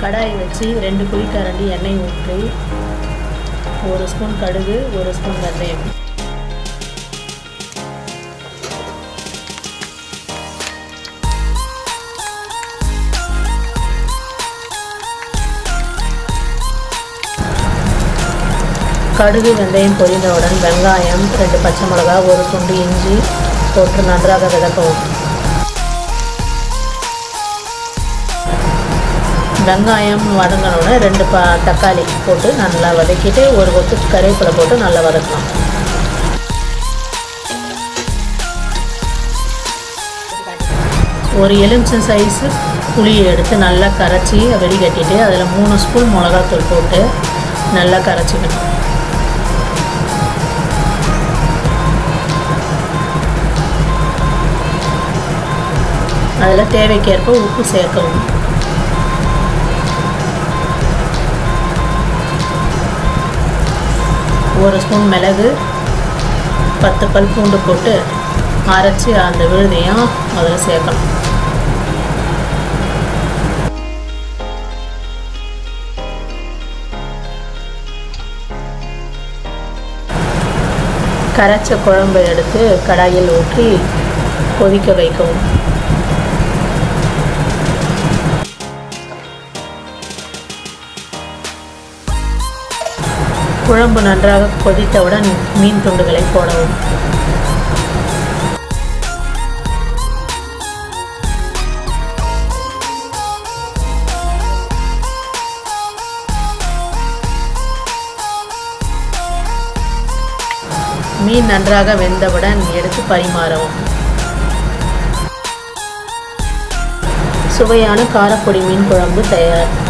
கடாய் வச்சு ரெண்டு குழிக்கரண்டி எண்ணெய் ஊற்றி ஒரு ஸ்பூன் கடுகு ஒரு ஸ்பூன் வெந்தயம் கடுகு வெந்தயம் பொரிந்தவுடன் வெங்காயம் ரெண்டு பச்சை மிளகா ஒரு துண்டு இஞ்சி போட்டு நன்றாக விதக்கவும் வெங்காயம் வதங்கினோடனே ரெண்டு ப தக்காளி போட்டு நல்லா வதக்கிட்டு ஒரு கொத்து கருவேப்பிலை போட்டு நல்லா வதக்கலாம் ஒரு எலுமிச்சம் சைஸு புளியை எடுத்து நல்லா கரைச்சி வெடிகட்டிட்டு அதில் மூணு ஸ்பூன் மிளகாத்தூள் போட்டு நல்லா கரைச்சிக்கணும் அதில் தேவைக்கேற்ப உப்பு சேர்க்கவும் ஒரு ஸ்பூன் மிளகு பத்து பல் பூண்டு போட்டு அரைச்சி அந்த விழுதையும் அதில் சேர்க்கணும் கரைச்ச குழம்பை எடுத்து கடாயில் ஊற்றி கொதிக்க வைக்கவும் குழம்பு நன்றாக கொதித்தவுடன் மீன் துண்டுகளை போடவும் மீன் நன்றாக வெந்தவுடன் எடுத்து பரிமாறவும் சுவையான காரப்பொடி மீன் குழம்பு தயார்